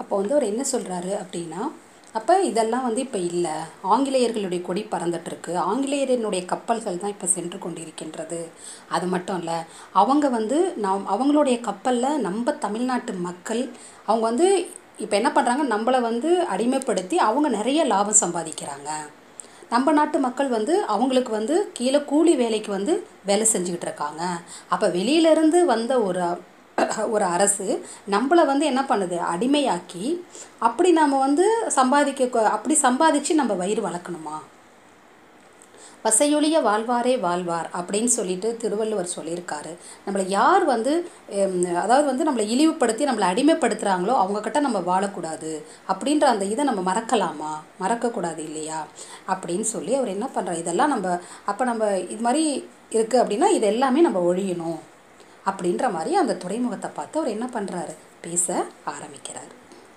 அப்போ வந்து அவர் என்ன சொல்கிறாரு அப்படின்னா அப்போ இதெல்லாம் வந்து இப்போ இல்லை ஆங்கிலேயர்களுடைய கொடி பறந்துட்டுருக்கு ஆங்கிலேயரினுடைய கப்பல்கள் தான் இப்போ சென்று கொண்டிருக்கின்றது அது மட்டும் இல்லை அவங்க வந்து நாம் அவங்களுடைய கப்பலில் நம்ம தமிழ்நாட்டு மக்கள் அவங்க வந்து இப்போ என்ன பண்ணுறாங்க நம்மளை வந்து அடிமைப்படுத்தி அவங்க நிறைய லாபம் சம்பாதிக்கிறாங்க நம்ம நாட்டு மக்கள் வந்து அவங்களுக்கு வந்து கீழே கூலி வேலைக்கு வந்து வேலை செஞ்சுக்கிட்டு இருக்காங்க அப்போ வெளியிலேருந்து வந்த ஒரு ஒரு அரசு நம்மளை வந்து என்ன பண்ணுது அடிமையாக்கி அப்படி நாம் வந்து சம்பாதிக்க அப்படி சம்பாதிச்சு நம்ம வயிறு வளர்க்கணுமா வசையொழிய வாழ்வாரே வாழ்வார் அப்படின்னு சொல்லிட்டு திருவள்ளுவர் சொல்லியிருக்காரு நம்மளை யார் வந்து ஹம், அதாவது வந்து நம்மளை இழிவுபடுத்தி நம்மளை அடிமைப்படுத்துகிறாங்களோ அவங்கக்கிட்ட நம்ம வாழக்கூடாது அப்படின்ற அந்த இதை நம்ம மறக்கலாமா மறக்கக்கூடாது இல்லையா அப்படின்னு சொல்லி அவர் என்ன பண்ணுறார் இதெல்லாம் நம்ம அப்போ நம்ம இது மாதிரி இருக்குது அப்படின்னா இது எல்லாமே நம்ம ஒழியணும் அப்படின்ற மாதிரி அந்த துறைமுகத்தை பார்த்து அவர் என்ன பண்ணுறாரு பேச ஆரம்பிக்கிறார்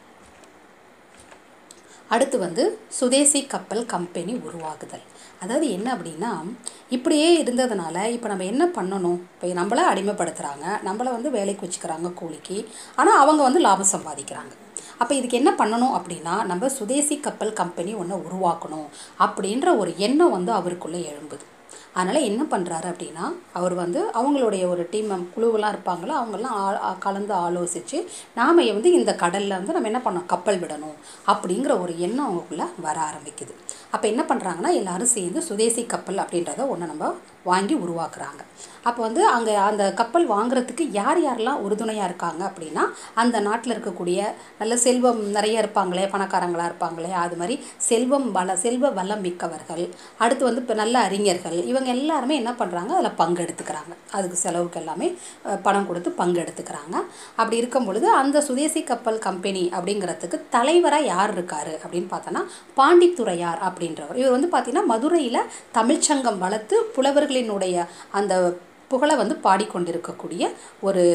அடுத்து வந்து சுதேசி கப்பல் கம்பெனி உருவாகுதல் அதாவது என்ன அப்படின்னா இப்படியே இருந்ததுனால இப்போ நம்ம என்ன பண்ணணும் இப்போ நம்மளை அடிமைப்படுத்துகிறாங்க நம்மளை வந்து வேலைக்கு வச்சுக்கிறாங்க கூலிக்கு ஆனால் அவங்க வந்து லாபம் சம்பாதிக்கிறாங்க அப்போ இதுக்கு என்ன பண்ணணும் அப்படின்னா நம்ம சுதேசி கப்பல் கம்பெனி ஒன்று உருவாக்கணும் அப்படின்ற ஒரு எண்ணம் வந்து அவருக்குள்ளே எழும்புது அதனால் என்ன பண்ணுறாரு அப்படின்னா அவர் வந்து அவங்களுடைய ஒரு டீம் குழுவெல்லாம் இருப்பாங்களோ அவங்கெல்லாம் ஆ ஆ- கலந்து ஆலோசித்து நாம் வந்து இந்த கடலில் வந்து நம்ம என்ன பண்ணோம் கப்பல் விடணும் அப்படிங்கிற ஒரு எண்ணம் அவங்களுக்குள்ள வர ஆரம்பிக்குது அப்போ என்ன பண்ணுறாங்கன்னா எல்லாரும் சேர்ந்து சுதேசி கப்பல் அப்படின்றத ஒன்று நம்ம வாங்கி உருவாக்குறாங்க அப்போ வந்து அங்கே அந்த கப்பல் வாங்குறதுக்கு யார் யாரெல்லாம் உறுதுணையாக இருக்காங்க அப்படின்னா அந்த நாட்டில் இருக்கக்கூடிய நல்ல செல்வம் நிறைய இருப்பாங்களே பணக்காரங்களாக இருப்பாங்களே அது மாதிரி செல்வம் வள செல்வ வளம் மிக்கவர்கள் அடுத்து வந்து இப்போ நல்ல அறிஞர்கள் இவங்க எல்லாருமே என்ன பண்ணுறாங்க அதில் பங்கெடுத்துக்கிறாங்க அதுக்கு செலவுக்கு எல்லாமே அஹ், பணம் கொடுத்து பங்கெடுத்துக்கிறாங்க அப்படி இருக்கும் பொழுது அந்த சுதேசி கப்பல் கம்பெனி அப்படிங்கிறதுக்கு தலைவராக யார் இருக்காரு அப்படின்னு பார்த்தோன்னா பாண்டித்துரையார் அப்படின்றவர் இவர் வந்து பார்த்தீங்கன்னா மதுரையில் தமிழ்ச்சங்கம் வளர்த்து புலவர்களினுடைய அந்த புகழை வந்து பாடிக்கொண்டிருக்கக்கூடிய ஒரு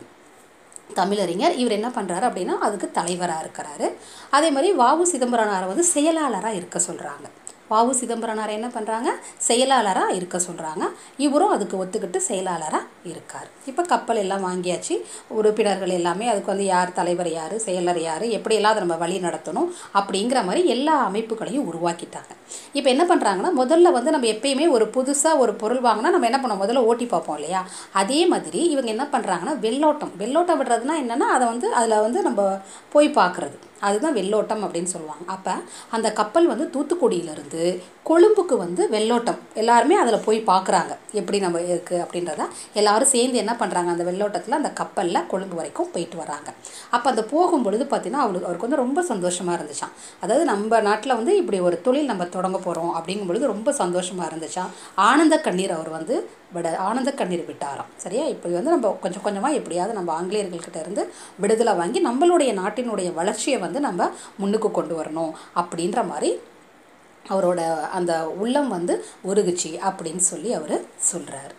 தமிழறிஞர் இவர் என்ன பண்ணுறாரு அப்படின்னா அதுக்கு தலைவராக இருக்கிறாரு அதே மாதிரி வாவு சிதம்பரனாரை வந்து செயலாளராக இருக்க சொல்கிறாங்க வாவு சிதம்பரனாரை என்ன பண்ணுறாங்க செயலாளராக இருக்க சொல்கிறாங்க இவரும் அதுக்கு ஒத்துக்கிட்டு செயலாளராக இருக்கார் இப்போ கப்பல் எல்லாம் வாங்கியாச்சு உறுப்பினர்கள் எல்லாமே அதுக்கு வந்து யார் தலைவர் யார் செயலர் யார் எப்படியெல்லாம் அதை நம்ம வழி நடத்தணும் அப்படிங்கிற மாதிரி எல்லா அமைப்புகளையும் உருவாக்கிட்டாங்க இப்போ என்ன பண்ணுறாங்கன்னா முதல்ல வந்து நம்ம எப்பயுமே ஒரு புதுசாக ஒரு பொருள் வாங்கினா நம்ம என்ன பண்ணுவோம் முதல்ல ஓட்டி பார்ப்போம் இல்லையா அதே மாதிரி இவங்க என்ன பண்ணுறாங்கன்னா வெள்ளோட்டம் வெள்ளோட்டம் விடுறதுனா என்னென்னா அதை வந்து அதில் வந்து நம்ம போய் பார்க்குறது அதுதான் வெள்ளோட்டம் அப்படின்னு சொல்லுவாங்க அப்போ அந்த கப்பல் வந்து தூத்துக்குடியிலேருந்து கொழும்புக்கு வந்து வெள்ளோட்டம் எல்லாருமே அதில் போய் பார்க்குறாங்க எப்படி நம்ம இருக்குது அப்படின்றத எல்லாரும் சேர்ந்து என்ன பண்ணுறாங்க அந்த வெள்ளோட்டத்தில் அந்த கப்பலில் கொழும்பு வரைக்கும் போயிட்டு வராங்க அப்போ அந்த போகும் பொழுது பார்த்தீங்கன்னா அவருக்கு அவருக்கு வந்து ரொம்ப சந்தோஷமாக இருந்துச்சாம் அதாவது நம்ம நாட்டில் வந்து இப்படி ஒரு தொழில் நம்ம தொடங்க போகிறோம் அப்படிங்கும் பொழுது ரொம்ப சந்தோஷமாக இருந்துச்சாம் ஆனந்த கண்ணீர் அவர் வந்து விட ஆனந்த கண்ணீர் விட்டாராம் சரியா இப்படி வந்து நம்ம கொஞ்சம் கொஞ்சமாக எப்படியாவது நம்ம ஆங்கிலேயர்கள்கிட்ட இருந்து விடுதலை வாங்கி நம்மளுடைய நாட்டினுடைய வளர்ச்சியை வந்து நம்ம முன்னுக்கு கொண்டு வரணும் அப்படின்ற மாதிரி அவரோட அந்த உள்ளம் வந்து உருகுச்சு அப்படின்னு சொல்லி அவர் சொல்கிறார்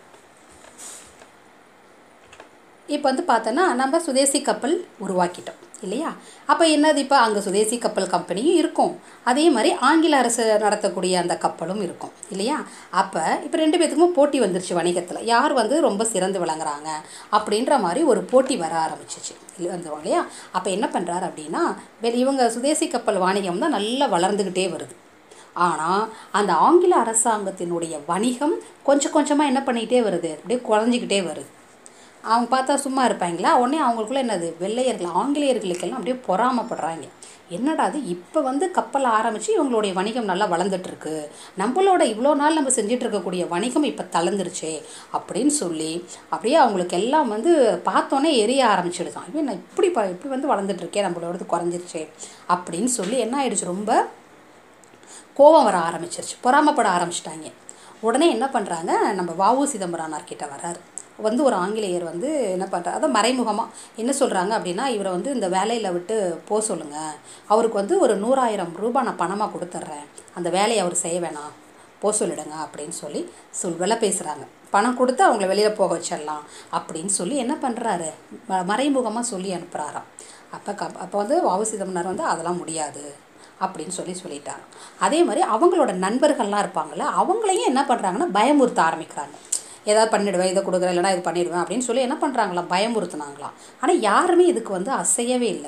இப்போ வந்து பார்த்தோன்னா நம்ம சுதேசி கப்பல் உருவாக்கிட்டோம் இல்லையா அப்போ என்னது இப்போ அங்கே சுதேசி கப்பல் கம்பெனியும் இருக்கும் அதே மாதிரி ஆங்கில அரசு நடத்தக்கூடிய அந்த கப்பலும் இருக்கும் இல்லையா அப்போ இப்போ ரெண்டு பேத்துக்கும் போட்டி வந்துருச்சு வணிகத்தில் யார் வந்து ரொம்ப சிறந்து விளங்குறாங்க அப்படின்ற மாதிரி ஒரு போட்டி வர ஆரம்பிச்சிச்சு இல்லை வந்துடும் இல்லையா அப்போ என்ன பண்ணுறாரு அப்படின்னா வெளி இவங்க சுதேசி கப்பல் வாணிகம் தான் நல்லா வளர்ந்துக்கிட்டே வருது ஆனால் அந்த ஆங்கில அரசாங்கத்தினுடைய வணிகம் கொஞ்சம் கொஞ்சமாக என்ன பண்ணிக்கிட்டே வருது அப்படியே குறைஞ்சிக்கிட்டே வருது அவங்க பார்த்தா சும்மா இருப்பாங்களா உடனே அவங்களுக்குள்ள என்னது வெள்ளையர்கள் ஆங்கிலேயர்களுக்கெல்லாம் அப்படியே பொறாமப்படுறாங்க என்னடா அது இப்போ வந்து கப்பல் ஆரம்பித்து இவங்களுடைய வணிகம் நல்லா வளர்ந்துட்டுருக்கு நம்மளோட இவ்வளோ நாள் நம்ம செஞ்சுட்டு இருக்கக்கூடிய வணிகம் இப்போ தளர்ந்துருச்சே அப்படின்னு சொல்லி அப்படியே அவங்களுக்கு எல்லாம் வந்து பார்த்தோன்னே எரிய ஆரம்பிச்சிடுதான் ஐயோ நான் இப்படி ப இப்படி வந்து வளர்ந்துட்டுருக்கேன் நம்மளோடது குறைஞ்சிருச்சே அப்படின்னு சொல்லி என்ன ஆயிடுச்சு ரொம்ப கோபம் வர ஆரம்பிச்சிருச்சு பொறாமப்பட ஆரம்பிச்சிட்டாங்க உடனே என்ன பண்ணுறாங்க நம்ம வாவு சிதம்பரனார் கிட்ட வர்றாரு வந்து ஒரு ஆங்கிலேயர் வந்து என்ன பண்ணுறாரு அதான் மறைமுகமாக என்ன சொல்கிறாங்க அப்படின்னா இவரை வந்து இந்த வேலையில் விட்டு போக சொல்லுங்கள் அவருக்கு வந்து ஒரு நூறாயிரம் ரூபாய் நான் பணமாக கொடுத்துட்றேன் அந்த வேலையை அவர் செய்ய வேணாம் போக சொல்லிடுங்க அப்படின்னு சொல்லி சொல் விலை பேசுகிறாங்க பணம் கொடுத்து அவங்கள வெளியில் போக வச்சிடலாம் அப்படின்னு சொல்லி என்ன பண்ணுறாரு மறைமுகமாக சொல்லி அனுப்புகிறாராம் அப்போ க அப்போ வந்து வாவு சிதம்பரனார் வந்து அதெல்லாம் முடியாது அப்படின்னு சொல்லி சொல்லிட்டாங்க அதே மாதிரி அவங்களோட நண்பர்கள்லாம் இருப்பாங்கள்ல அவங்களையும் என்ன பண்ணுறாங்கன்னா பயமுறுத்த ஆரம்பிக்கிறாங்க ஏதாவது பண்ணிடுவேன் இதை கொடுக்குறேன் இல்லைனா இது பண்ணிடுவேன் அப்படின்னு சொல்லி என்ன பண்ணுறாங்களாம் பயமுறுத்துனாங்களாம் ஆனால் யாருமே இதுக்கு வந்து அசையவே இல்லை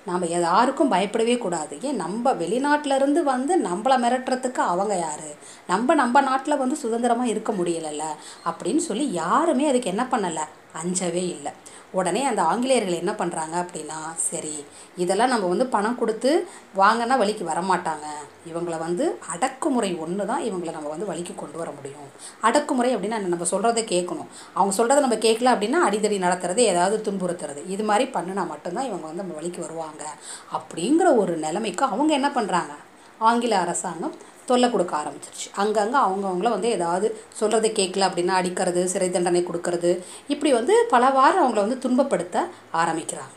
நாம் யாருக்கும் பயப்படவே கூடாது ஏன் நம்ம வெளிநாட்டுல இருந்து வந்து நம்மளை மிரட்டுறதுக்கு அவங்க யார் நம்ம நம்ம நாட்டில் வந்து சுதந்திரமாக இருக்க முடியலைல்ல அப்படின்னு சொல்லி யாருமே அதுக்கு என்ன பண்ணலை அஞ்சவே இல்லை உடனே அந்த ஆங்கிலேயர்கள் என்ன பண்ணுறாங்க அப்படின்னா சரி இதெல்லாம் நம்ம வந்து பணம் கொடுத்து வாங்கினா வழிக்கு வரமாட்டாங்க இவங்கள வந்து அடக்குமுறை ஒன்று தான் இவங்களை நம்ம வந்து வழிக்கு கொண்டு வர முடியும் அடக்குமுறை அப்படின்னா என்ன? நம்ம சொல்கிறத கேட்கணும் அவங்க சொல்கிறத நம்ம கேட்கல அப்படின்னா அடிதடி நடத்துறது ஏதாவது துன்புறுத்துறது இது மாதிரி பண்ணினா மட்டும்தான் இவங்க வந்து நம்ம வழிக்கு வருவாங்க அப்படிங்கிற ஒரு நிலைமைக்கு அவங்க என்ன பண்ணுறாங்க ஆங்கில அரசாங்கம் தொல்லை கொடுக்க ஆரம்பிச்சிருச்சு அங்கங்கே அவங்கவுங்கள வந்து ஏதாவது சொல்கிறத கேட்கல அப்படின்னா அடிக்கிறது சிறை தண்டனை கொடுக்கறது இப்படி வந்து பலவாறு அவங்கள வந்து துன்பப்படுத்த ஆரம்பிக்கிறாங்க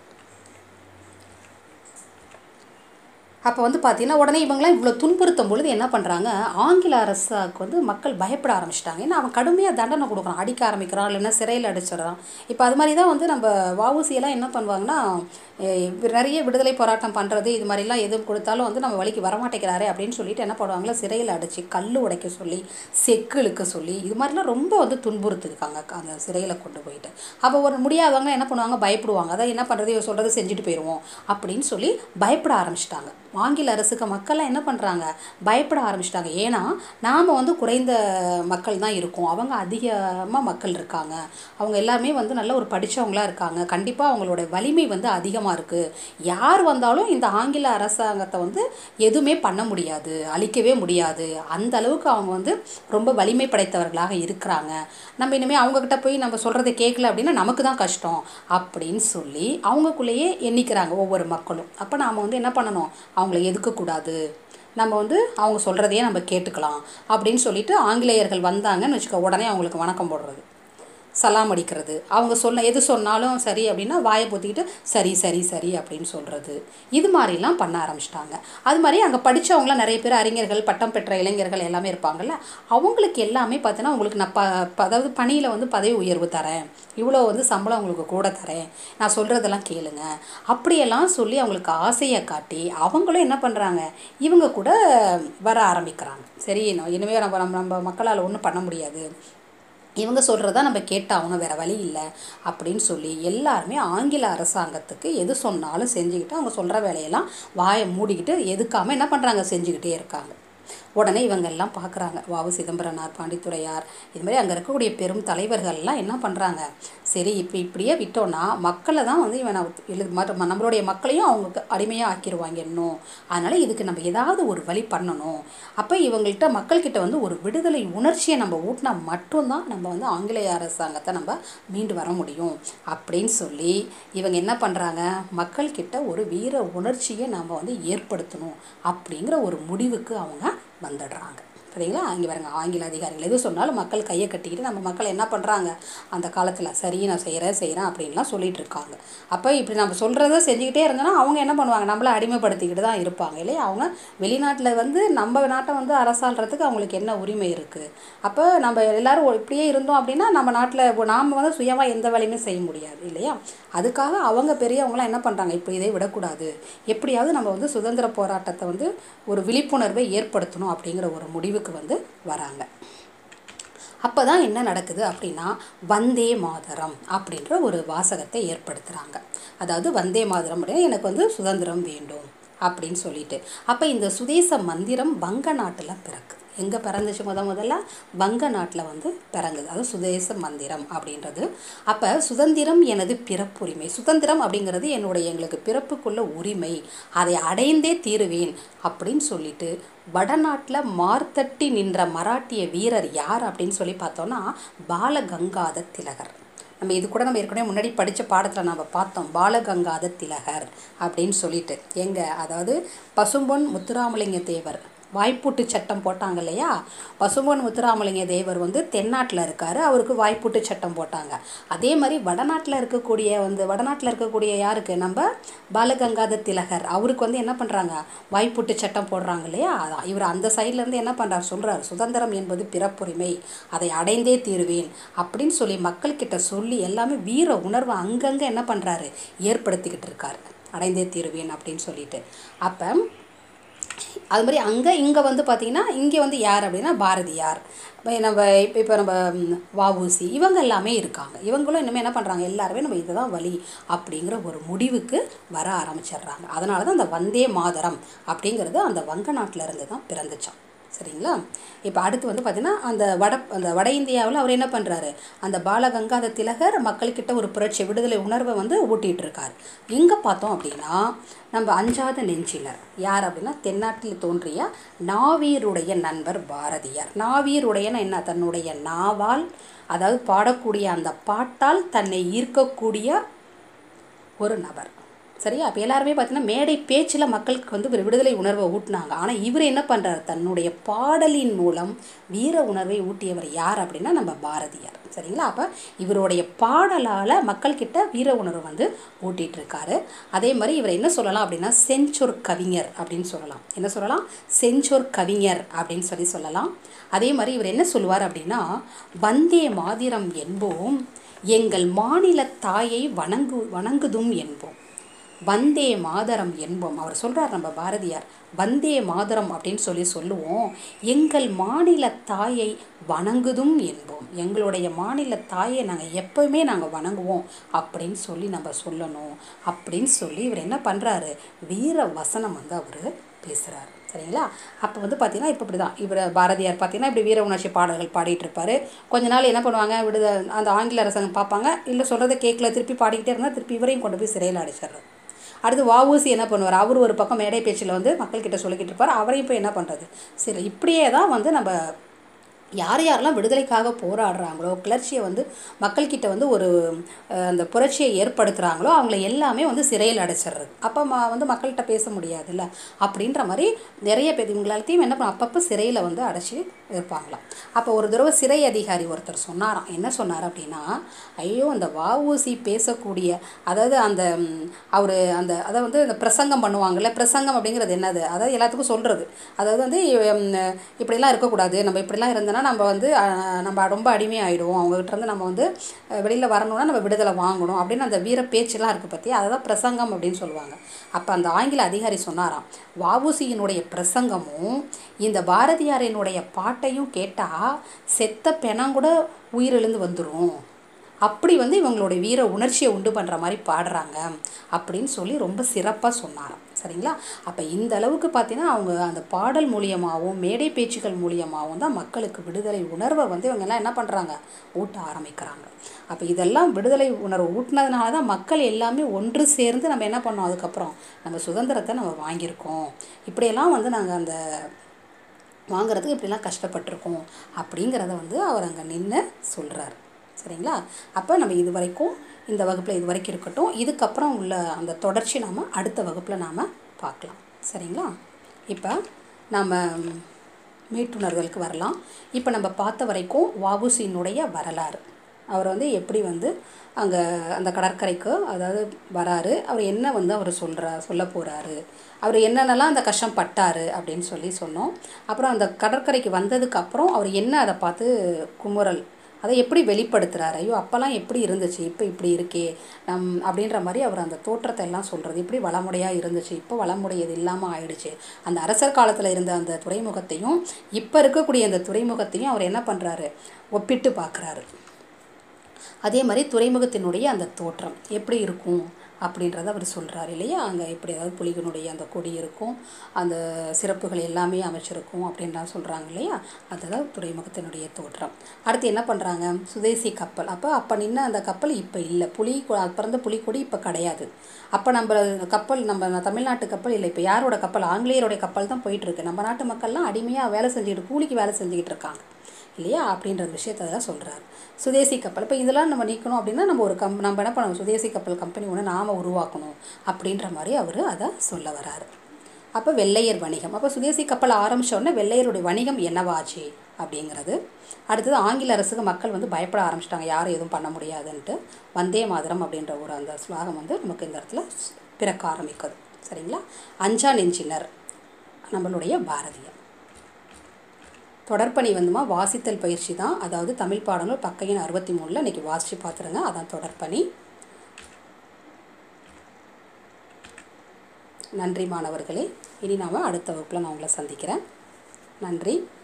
அப்போ வந்து பார்த்தீங்கன்னா உடனே இவங்களாம் இவ்வளோ துன்புறுத்தும் பொழுது என்ன பண்ணுறாங்க ஆங்கில அரசுக்கு வந்து மக்கள் பயப்பட ஆரம்பிச்சிட்டாங்க ஏன்னா அவன் கடுமையாக தண்டனை கொடுக்குறான் அடிக்க ஆரம்பிக்கிறான் இல்லைன்னா சிறையில் அடிச்சிடறான் இப்போ அது மாதிரி தான் வந்து நம்ம வஉசியெல்லாம் என்ன பண்ணுவாங்கன்னா அஹ் நிறைய விடுதலை போராட்டம் பண்ணுறது இது மாதிரிலாம் எதுவும் கொடுத்தாலும் வந்து நம்ம வழிக்கு வரமாட்டேங்கிறாரே அப்படின்னு சொல்லிட்டு என்ன பண்ணுவாங்களா சிறையில் அடைச்சி கல் உடைக்க சொல்லி செக்கு இழுக்க சொல்லி இது மாதிரிலாம் ரொம்ப வந்து துன்புறுத்துருக்காங்க அந்த சிறையில் கொண்டு போயிட்டு அப்போ ஒரு முடியாதவங்க என்ன பண்ணுவாங்க பயப்படுவாங்க அதான் என்ன பண்ணுறது இவன் சொல்கிறத செஞ்சுட்டு போயிடுவோம் அப்படின்னு சொல்லி பயப்பட ஆரம்பிச்சிட்டாங்க ஆங்கில அரசுக்கு மக்கள்லாம் என்ன பண்ணுறாங்க பயப்பட ஆரம்பிச்சிட்டாங்க ஏன்னா நாம் வந்து குறைந்த மக்கள் தான் இருக்கோம் அவங்க அதிகமாக மக்கள் இருக்காங்க அவங்க எல்லாருமே வந்து நல்ல ஒரு படிச்சவங்களா இருக்காங்க கண்டிப்பாக அவங்களோட வலிமை வந்து அதிகமாக இருக்குது யார் வந்தாலும் இந்த ஆங்கில அரசாங்கத்தை வந்து எதுவுமே பண்ண முடியாது அழிக்கவே முடியாது அந்த அளவுக்கு அவங்க வந்து ரொம்ப வலிமை படைத்தவர்களாக இருக்கிறாங்க நம்ம இனிமேல் அவங்கக்கிட்ட போய் நம்ம சொல்கிறத கேட்கல அப்படின்னா நமக்கு தான் கஷ்டம் அப்படின்னு சொல்லி அவங்கக்குள்ளேயே எண்ணிக்கிறாங்க ஒவ்வொரு மக்களும் அப்போ நாம் வந்து என்ன பண்ணணும் அவங்கள எதுக்கக்கூடாது நம்ம வந்து அவங்க சொல்கிறதையே நம்ம கேட்டுக்கலாம் அப்படின்னு சொல்லிட்டு ஆங்கிலேயர்கள் வந்தாங்கன்னு வச்சுக்கோ உடனே அவங்களுக்கு வணக்கம் போடுறது சலாம் அடிக்கிறது அவங்க சொன்ன எது சொன்னாலும் சரி அப்படின்னா வாயை பொத்திக்கிட்டு சரி சரி சரி அப்படின்னு சொல்கிறது இது மாதிரிலாம் பண்ண ஆரம்பிச்சிட்டாங்க அது மாதிரி அங்கே படித்தவங்களாம் நிறைய பேர் அறிஞர்கள் பட்டம் பெற்ற இளைஞர்கள் எல்லாமே இருப்பாங்கல்ல அவங்களுக்கு எல்லாமே பார்த்தீங்கன்னா உங்களுக்கு நான் ப ப- அதாவது பணியில் வந்து பதவி உயர்வு தரேன் இவ்வளோ வந்து சம்பளம் உங்களுக்கு கூட தரேன் நான் சொல்கிறதெல்லாம் கேளுங்க அப்படியெல்லாம் சொல்லி அவங்களுக்கு ஆசையை காட்டி அவங்களும் என்ன பண்ணுறாங்க இவங்க கூட வர ஆரம்பிக்கிறாங்க சரி நான் இனிமேல் நம்ம நம்ம நம்ம மக்களால் ஒன்றும் பண்ண முடியாது இவங்க சொல்கிறதா நம்ம கேட்டாகணும் வேறு வழி இல்லை அப்படின்னு சொல்லி எல்லாருமே ஆங்கில அரசாங்கத்துக்கு எது சொன்னாலும் செஞ்சுக்கிட்டு அவங்க சொல்கிற வேலையெல்லாம் வாயை மூடிக்கிட்டு எதுக்காமல் என்ன பண்ணுறாங்க செஞ்சுக்கிட்டே இருக்காங்க உடனே இவங்க எல்லாம் பார்க்குறாங்க வாவு சிதம்பரனார் பாண்டித்துரையார் இது மாதிரி அங்கே இருக்கக்கூடிய பெரும் தலைவர்கள்லாம் என்ன பண்ணுறாங்க சரி இப்போ இப்படியே விட்டோன்னா மக்களை தான் வந்து இவனை எழு மற்ற நம்மளுடைய மக்களையும் அவங்க அடிமையாக ஆக்கிடுவாங்க இன்னும் அதனால் இதுக்கு நம்ம ஏதாவது ஒரு வழி பண்ணணும் அப்போ இவங்கள்ட்ட மக்கள்கிட்ட வந்து ஒரு விடுதலை உணர்ச்சியை நம்ம ஊட்டினா மட்டும்தான் நம்ம வந்து ஆங்கிலேய அரசாங்கத்தை நம்ம மீண்டு வர முடியும் அப்படின்னு சொல்லி இவங்க என்ன பண்ணுறாங்க மக்கள்கிட்ட ஒரு வீர உணர்ச்சியை நம்ம வந்து ஏற்படுத்தணும் அப்படிங்கிற ஒரு முடிவுக்கு அவங்க வந்துடுறாங்க சரிங்களா இங்கே பாருங்க ஆங்கில அதிகாரிகள் எது சொன்னாலும் மக்கள் கையை கட்டிக்கிட்டு நம்ம மக்கள் என்ன பண்ணுறாங்க அந்த காலத்தில் சரி நான் செய்கிறேன் செய்கிறேன் அப்படின்லாம் சொல்லிட்டு இருக்காங்க அப்போ இப்படி நம்ம சொல்கிறத செஞ்சுக்கிட்டே இருந்தோன்னா அவங்க என்ன பண்ணுவாங்க நம்மளை அடிமைப்படுத்திக்கிட்டு தான் இருப்பாங்க இல்லையா அவங்க வெளிநாட்டில் வந்து நம்ம நாட்டை வந்து அரசாள்றதுக்கு அவங்களுக்கு என்ன உரிமை இருக்குது அப்போ நம்ம எல்லாரும் ஒரு- இப்படியே இருந்தோம் அப்படின்னா நம்ம நாட்டில் நாம் வந்து சுயமாக எந்த வேலையுமே செய்ய முடியாது இல்லையா அதுக்காக அவங்க பெரியவங்களாம் என்ன பண்ணுறாங்க இப்போ இதை விடக்கூடாது எப்படியாவது நம்ம வந்து சுதந்திர போராட்டத்தை வந்து ஒரு விழிப்புணர்வை ஏற்படுத்தணும் அப்படிங்கிற ஒரு முடிவுக்கு வந்து வராங்க அப்போ தான் என்ன நடக்குது அப்படின்னா வந்தே மாதரம் அப்படின்ற ஒரு வாசகத்தை ஏற்படுத்துகிறாங்க அதாவது வந்தே மாதரம் அப்படின்னா எனக்கு வந்து சுதந்திரம் வேண்டும் அப்படின்னு சொல்லிட்டு அப்போ இந்த சுதேச மந்திரம் வங்க நாட்டில் பிறக்குது எங்கே பிறந்துச்சு முத முதல்ல வங்க நாட்டில் வந்து பிறங்குது அது சுதேச மந்திரம் அப்படின்றது அப்போ சுதந்திரம் எனது பிறப்புரிமை சுதந்திரம் அப்படிங்கிறது என்னுடைய எங்களுக்கு பிறப்புக்குள்ள உரிமை அதை அடைந்தே தீருவேன் அப்படின்னு சொல்லிட்டு வடநாட்டில் மார்த்தட்டி நின்ற மராட்டிய வீரர் யார் அப்படின்னு சொல்லி பார்த்தோன்னா பாலகங்காத திலகர் நம்ம இது கூட நம்ம ஏற்கனவே முன்னாடி படித்த பாடத்தில் நம்ம பார்த்தோம் பாலகங்காத திலகர் அப்படின்னு சொல்லிட்டு எங்க அதாவது பசும்பொன் முத்துராமலிங்க தேவர் வாய்ப்பூட்டு சட்டம் போட்டாங்க இல்லையா பசும்பொன் முத்துராமலிங்க தேவர் வந்து தென்னாட்டில் இருக்கார் அவருக்கு வாய்ப்பூட்டு சட்டம் போட்டாங்க அதே மாதிரி வடநாட்டில் இருக்கக்கூடிய வந்து வடநாட்டில் இருக்கக்கூடிய யாருக்கு நம்ம பாலகங்காத திலகர் அவருக்கு வந்து என்ன பண்ணுறாங்க வாய்ப்பூட்டு சட்டம் போடுறாங்க இல்லையா அதான் இவர் அந்த side ல இருந்து என்ன பண்ணுறார் சொல்கிறார் சுதந்திரம் என்பது பிறப்புரிமை அதை அடைந்தே தீருவேன் அப்படின்னு சொல்லி மக்கள்கிட்ட சொல்லி எல்லாமே வீர உணர்வை அங்கங்கே என்ன பண்ணுறாரு ஏற்படுத்திக்கிட்டு இருக்காரு அடைந்தே தீருவேன் அப்படின்னு சொல்லிட்டு அப்போ அது மாதிரி அங்கே இங்கே வந்து பார்த்திங்கன்னா இங்கே வந்து யார் அப்படின்னா பாரதியார் இப்போ நம்ம இப்போ இப்போ நம்ம வஉசி இவங்க எல்லாமே இருக்காங்க இவங்களும் இனிமேல் என்ன பண்ணுறாங்க எல்லாருமே நம்ம இதுதான் வழி அப்படிங்கிற ஒரு முடிவுக்கு வர ஆரம்பிச்சிடுறாங்க அதனால தான் அந்த வந்தே மாதரம் அப்படிங்கிறது அந்த வங்க நாட்டில் இருந்து தான் பிறந்துச்சான் சரிங்களா இப்போ அடுத்து வந்து பார்த்திங்கன்னா அந்த வட அந்த வட இந்தியாவில் அவர் என்ன பண்ணுறாரு அந்த பாலகங்காத திலகர் மக்கள்கிட்ட ஒரு புரட்சி விடுதலை உணர்வை வந்து ஊட்டிகிட்டு இருக்கார் இங்கே பார்த்தோம் அப்படின்னா நம்ம அஞ்சாத நெஞ்சினர் யார் அப்படின்னா தென்னாட்டில் தோன்றிய நாவீருடைய நண்பர் பாரதியார் நாவீருடையன என்ன தன்னுடைய நாவால் அதாவது பாடக்கூடிய அந்த பாட்டால் தன்னை ஈர்க்கக்கூடிய ஒரு நபர் சரியா அப்போ எல்லாருமே பார்த்தீங்கன்னா மேடை பேச்சில் மக்களுக்கு வந்து ஒரு விடுதலை உணர்வை ஊட்டினாங்க ஆனால் இவர் என்ன பண்ணுறாரு தன்னுடைய பாடலின் மூலம் வீர உணர்வை ஊட்டியவர் யார் அப்படின்னா நம்ம பாரதியார் சரிங்களா அப்போ இவருடைய பாடலால் மக்கள்கிட்ட வீர உணர்வு வந்து ஊட்டிகிட்டு இருக்காரு அதே மாதிரி இவர் என்ன சொல்லலாம் அப்படின்னா செஞ்சொர் கவிஞர் அப்படின்னு சொல்லலாம் என்ன சொல்லலாம் செஞ்சொர் கவிஞர் அப்படின்னு சொல்லி சொல்லலாம் அதே மாதிரி இவர் என்ன சொல்லுவார் அப்படின்னா வந்தே மாதிரம் என்போம் எங்கள் மாநில தாயை வணங்கு வணங்குதும் என்போம் வந்தே மாதரம் என்போம் அவர் சொல்கிறார் நம்ம பாரதியார் வந்தே மாதரம் அப்படின்னு சொல்லி சொல்லுவோம் எங்கள் மாநில தாயை வணங்குதும் என்போம் எங்களுடைய மாநில தாயை நாங்கள் எப்போவுமே நாங்கள் வணங்குவோம் அப்படின்னு சொல்லி நம்ம சொல்லணும் அப்படின்னு சொல்லி இவர் என்ன பண்ணுறாரு வீர வசனம் வந்து அவர் பேசுகிறாரு சரிங்களா அப்போ வந்து பார்த்தீங்கன்னா இப்போ இப்படி தான் இவர் பாரதியார் பார்த்தீங்கன்னா இப்படி வீர உணர்ச்சி பாடல்கள் பாடிட்டு இருப்பார் கொஞ்ச நாள் என்ன பண்ணுவாங்க விடுத அந்த ஆங்கில அரசாங்கம் பார்ப்பாங்க இல்லை சொல்கிறத கேட்கல திருப்பி பாடிக்கிட்டே இருந்தால் திருப்பி இவரையும் கொண்டு போய் சிறையில் அடைச்சிடுறது அடுத்து வஉசி என்ன பண்ணுவார் அவர் ஒரு பக்கம் மேடை பேச்சில் வந்து மக்கள்கிட்ட சொல்லிக்கிட்டு இருப்பார் அவரையும் போய் என்ன பண்ணுறது சரி இப்படியே தான் வந்து நம்ம யார் யாரெல்லாம் விடுதலைக்காக போராடுறாங்களோ கிளர்ச்சியை வந்து மக்கள்கிட்ட வந்து ஒரு அஹ், அந்த புரட்சியை ஏற்படுத்துகிறாங்களோ அவங்கள எல்லாமே வந்து சிறையில் அடைச்சிடுறது அப்போ ம வந்து மக்கள்கிட்ட பேச முடியாதுல்ல அப்படின்ற மாதிரி நிறைய பேர் இவங்க எல்லாத்தையும் என்ன பண்ண அப்பப்போ சிறையில் வந்து அடைச்சி இருப்பாங்களாம் அப்போ ஒரு தடவை சிறை அதிகாரி ஒருத்தர் சொன்னாராம் என்ன சொன்னார் அப்படின்னா ஐயோ அந்த வஉசி பேசக்கூடிய அதாவது அந்த அவர் அந்த அதை வந்து இந்த பிரசங்கம் பண்ணுவாங்கல்ல பிரசங்கம் அப்படிங்கிறது என்னது அதாவது எல்லாத்துக்கும் சொல்கிறது அதாவது வந்து உம், இப்படிலாம் இருக்கக்கூடாது நம்ம இப்படிலாம் இருந்தோன்னா நம்ம வந்து அஹ், நம்ம ரொம்ப அடிமையாயிடுவோம் அவங்ககிட்ட இருந்து நம்ம வந்து வெளியில் வரணும்னா நம்ம விடுதலை வாங்கணும் அப்படின்னு அந்த வீர பேச்செல்லாம் இருக்குது பற்றி அதை தான் பிரசங்கம் அப்படின்னு சொல்லுவாங்க அப்போ அந்த ஆங்கில அதிகாரி சொன்னாராம் வஉசியினுடைய பிரசங்கமும் இந்த பாரதியாரினுடைய பாட்டையும் கேட்டால் செத்த பெணம் கூட உயிரிழந்து வந்துடும் அப்படி வந்து இவங்களுடைய வீர உணர்ச்சியை உண்டு பண்ணுற மாதிரி பாடுறாங்க அப்படின்னு சொல்லி ரொம்ப சிறப்பாக சொன்னாராம் சரிங்களா அப்போ இந்த அளவுக்கு பார்த்தீங்கன்னா அவங்க அந்த பாடல் மூலியமாகவும் மேடை பேச்சுக்கள் மூலியமாகவும் தான் மக்களுக்கு விடுதலை உணர்வை வந்து இவங்க எல்லாம் என்ன பண்ணுறாங்க ஊட்ட ஆரம்பிக்கிறாங்க அப்போ இதெல்லாம் விடுதலை உணர்வு ஊட்டினதுனால தான் மக்கள் எல்லாமே ஒன்று சேர்ந்து நம்ம என்ன பண்ணோம் அதுக்கப்புறம் நம்ம சுதந்திரத்தை நம்ம வாங்கியிருக்கோம் இப்படியெல்லாம் வந்து நாங்கள் அந்த வாங்குறதுக்கு இப்படிலாம் கஷ்டப்பட்டிருக்கோம் அப்படிங்கிறத வந்து அவர் அங்கே நின்று சொல்கிறார் சரிங்களா அப்போ நம்ம இது வரைக்கும் இந்த வகுப்பில் இது வரைக்கும் இருக்கட்டும் இதுக்கப்புறம் உள்ள அந்த தொடர்ச்சி நாம் அடுத்த வகுப்பில் நாம் பார்க்கலாம் சரிங்களா இப்போ நம்ம மீட்டுணர்தலுக்கு வரலாம் இப்போ நம்ம பார்த்த வரைக்கும் வஉசியினுடைய வரலாறு அவர் வந்து எப்படி வந்து அங்கே அந்த கடற்கரைக்கு அதாவது வராரு அவர் என்ன வந்து அவர் சொல்கிறா சொல்ல போகிறாரு அவர் என்னென்னலாம் அந்த கஷ்டம் பட்டாரு அப்படின்னு சொல்லி சொன்னோம் அப்புறம் அந்த கடற்கரைக்கு வந்ததுக்கு அப்புறம் அவர் என்ன அதை பார்த்து குமுறல் அதை எப்படி வெளிப்படுத்துகிறாரு ஐயோ அப்போல்லாம் எப்படி இருந்துச்சு இப்போ இப்படி இருக்கே நம் அப்படின்ற மாதிரி அவர் அந்த தோற்றத்தை எல்லாம் சொல்கிறது இப்படி வளமுடையாக இருந்துச்சு இப்போ வளமுடையது இல்லாமல் ஆயிடுச்சு அந்த அரசர் காலத்தில் இருந்த அந்த துறைமுகத்தையும் இப்போ இருக்கக்கூடிய அந்த துறைமுகத்தையும் அவர் என்ன பண்ணுறாரு ஒப்பிட்டு பார்க்குறாரு அதே மாதிரி துறைமுகத்தினுடைய அந்த தோற்றம் எப்படி இருக்கும் அப்படின்றத அவர் சொல்கிறார் இல்லையா அங்கே இப்படி அதாவது புலிகளுடைய அந்த கொடி இருக்கும் அந்த சிறப்புகள் எல்லாமே அமைச்சிருக்கும் அப்படின்லாம் சொல்கிறாங்க இல்லையா அதுதான் துறைமுகத்தினுடைய தோற்றம் அடுத்து என்ன பண்ணுறாங்க சுதேசி கப்பல் அப்போ அப்போ நின்ன அந்த கப்பல் இப்போ இல்லை புலி கொ- பிறந்த புலிக்கொடி இப்போ கிடையாது அப்போ நம்ம கப்பல் நம்ம தமிழ்நாட்டு கப்பல் இல்லை இப்போ யாரோட கப்பல் ஆங்கிலேயருடைய கப்பல் தான் போயிட்டுருக்கு நம்ம நாட்டு மக்கள்லாம் அடிமையாக வேலை செஞ்சுக்கிட்டு கூலிக்கு வேலை செஞ்சுக்கிட்டு இருக்காங்க இல்லையா அப்படின்ற விஷயத்தை தான் சொல்கிறார் சுதேசி கப்பல் இப்போ இதெல்லாம் நம்ம நீக்கணும் அப்படின்னா நம்ம ஒரு கம் நம்ம என்ன பண்ணணும் சுதேசி கப்பல் கம்பெனி ஒன்று நாம் உருவாக்கணும் அப்படின்ற மாதிரி அவர் அதை சொல்ல வராரு அப்போ வெள்ளையர் வணிகம் அப்போ சுதேசி கப்பல் ஆரம்பிச்ச உடனே வெள்ளையருடைய வணிகம் என்னவாச்சு அப்படிங்கிறது அடுத்தது ஆங்கில அரசுக்கு மக்கள் வந்து பயப்பட ஆரம்பிச்சிட்டாங்க யாரும் எதுவும் பண்ண முடியாதுன்ட்டு வந்தே மாதரம் அப்படின்ற ஒரு அந்த ஸ்லோகம் வந்து நமக்கு இந்த இடத்துல பிறக்க ஆரம்பிக்குது சரிங்களா அஞ்சா நெஞ்சினர் நம்மளுடைய பாரதியார் தொடர்பணி வந்துமா வாசித்தல் பயிற்சி தான் அதாவது தமிழ் பாடங்கள் பக்க எண் அறுபத்தி மூணில் இன்றைக்கி வாசித்து பார்த்துருங்க அதான் தொடர்பணி நன்றி மாணவர்களே இனி நாம் அடுத்த வகுப்பில் நான் உங்களை சந்திக்கிறேன் நன்றி